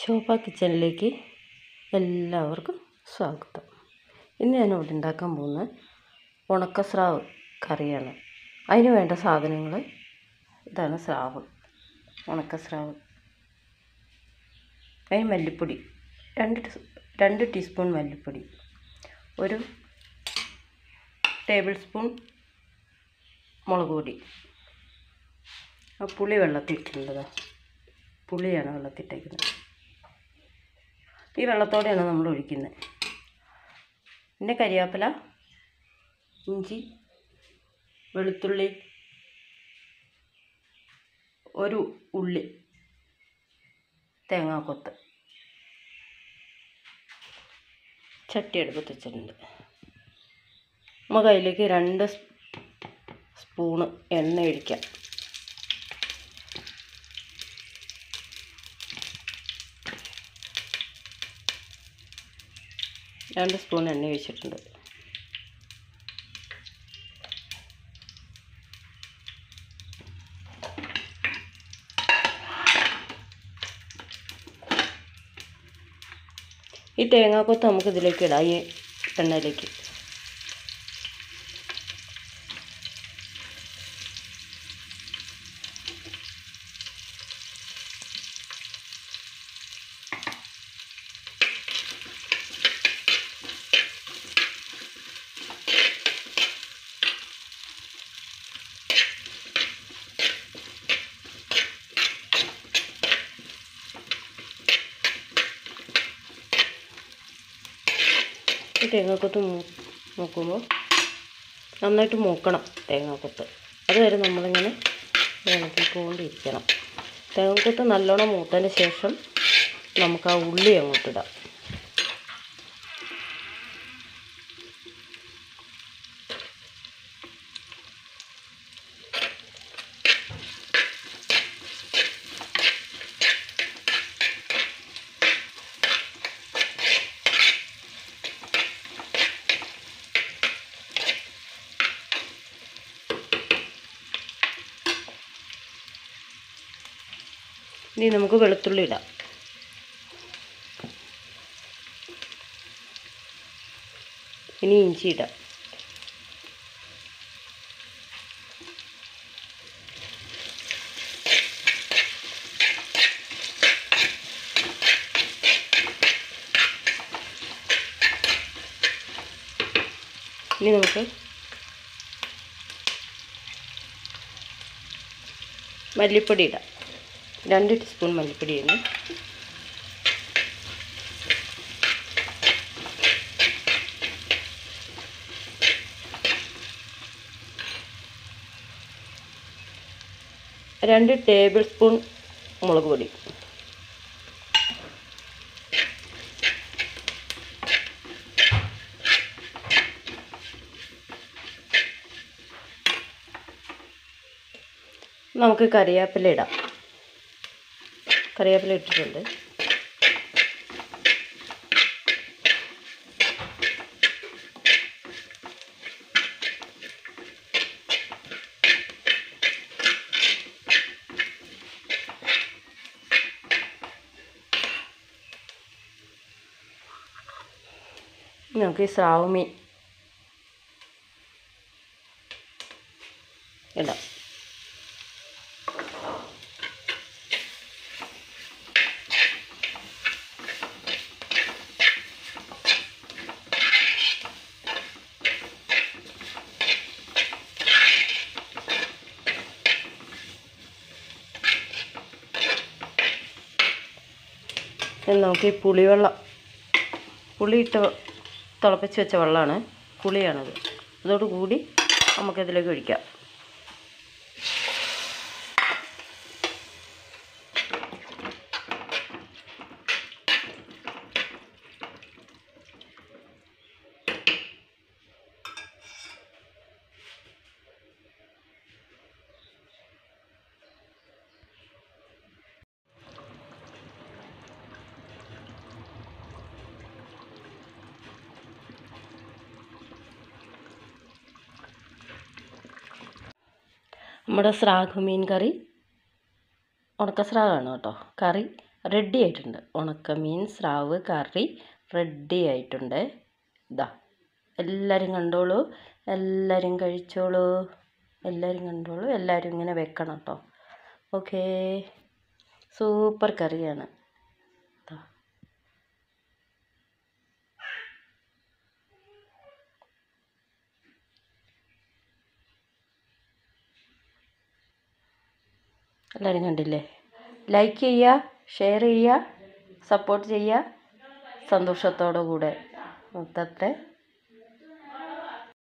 ശോഭ കിച്ചണിലേക്ക് എല്ലാവർക്കും സ്വാഗതം ഇന്ന് ഞാൻ ഇവിടെ ഉണ്ടാക്കാൻ പോകുന്നത് ഉണക്ക സ്രാവ് കറിയാണ് അതിന് വേണ്ട സാധനങ്ങൾ ഇതാണ് സ്രാവ് ഉണക്ക സ്രാവ് അതിന് മല്ലിപ്പൊടി രണ്ട് ടീ രണ്ട് ടീസ്പൂൺ മല്ലിപ്പൊടി ഒരു ടേബിൾ സ്പൂൺ മുളക് പൊടി ആ പുളി വെള്ളത്തിൽ ഇട്ടിട്ടുള്ളതാണ് പുളിയാണ് വെള്ളത്തിട്ടേക്കുന്നത് ഈ വെള്ളത്തോടെയാണ് നമ്മൾ ഒഴിക്കുന്നത് പിന്നെ കരിവേപ്പില ഇഞ്ചി വെളുത്തുള്ളി ഒരു ഉള്ളി തേങ്ങാക്കൊത്ത് ചട്ടി അടുപ്പത്ത് വെച്ചിട്ടുണ്ട് നമുക്ക് അതിലേക്ക് രണ്ട് സ്പൂണ് എണ്ണ ഒഴിക്കാം രണ്ട് സ്പൂൺ എണ്ണ ഒഴിച്ചിട്ടുണ്ട് ഈ തേങ്ങാക്കൊത്ത് നമുക്ക് ഇതിലേക്ക് ഇടാം ഈ എണ്ണയിലേക്ക് ഈ തേങ്ങാക്കൊത്ത് മൂക്കുമ്പോൾ നന്നായിട്ട് മൂക്കണം തേങ്ങാക്കൊത്ത് അതുവരെ നമ്മളിങ്ങനെ ഇളക്കിക്കൊണ്ടിരിക്കണം തേങ്ങാക്കൊത്ത് നല്ലോണം മൂത്തതിന് ശേഷം നമുക്ക് ആ ഉള്ളി അങ്ങോട്ടിടാം ഇനി നമുക്ക് വെളുത്തുള്ളി ഇടാം ഇനി ഇഞ്ചി ഇടാം ഇനി നമുക്ക് മല്ലിപ്പൊടി ഇടാം രണ്ട് ടീസ്പൂൺ മല്ലിപ്പൊടി ഇടുന്നു രണ്ട് ടേബിൾ സ്പൂൺ മുളക് പൊടി നമുക്ക് കറിവേപ്പില ഇടാം കറിവേപ്പില ഇട്ടിട്ടുണ്ട് നമുക്ക് ഈ സ്രാവ് മീൻ ഇടാം നമുക്ക് ഈ പുളിവെള്ളം പുളിയിട്ട് തിളപ്പിച്ച് വെച്ച വെള്ളമാണ് പുളിയാണത് അതോടുകൂടി നമുക്കിതിലേക്ക് ഒഴിക്കാം നമ്മുടെ സ്രാഗ് മീൻ കറി ഉണക്ക സ്രാഗാണ് കേട്ടോ കറി റെഡി ആയിട്ടുണ്ട് ഉണക്കമീൻ സ്രാവ് കറി റെഡി ആയിട്ടുണ്ട് ഇതാ എല്ലാവരും കണ്ടോളൂ എല്ലാവരും കഴിച്ചോളൂ എല്ലാവരും കണ്ടോളൂ എല്ലാവരും ഇങ്ങനെ വെക്കണം കേട്ടോ ഓക്കേ സൂപ്പർ കറിയാണ് ദാ. എല്ലാവരും കണ്ടില്ലേ ലൈക്ക് ചെയ്യുക ഷെയർ ചെയ്യുക സപ്പോർട്ട് ചെയ്യുക സന്തോഷത്തോടു കൂടെ മൊത്തത്തെ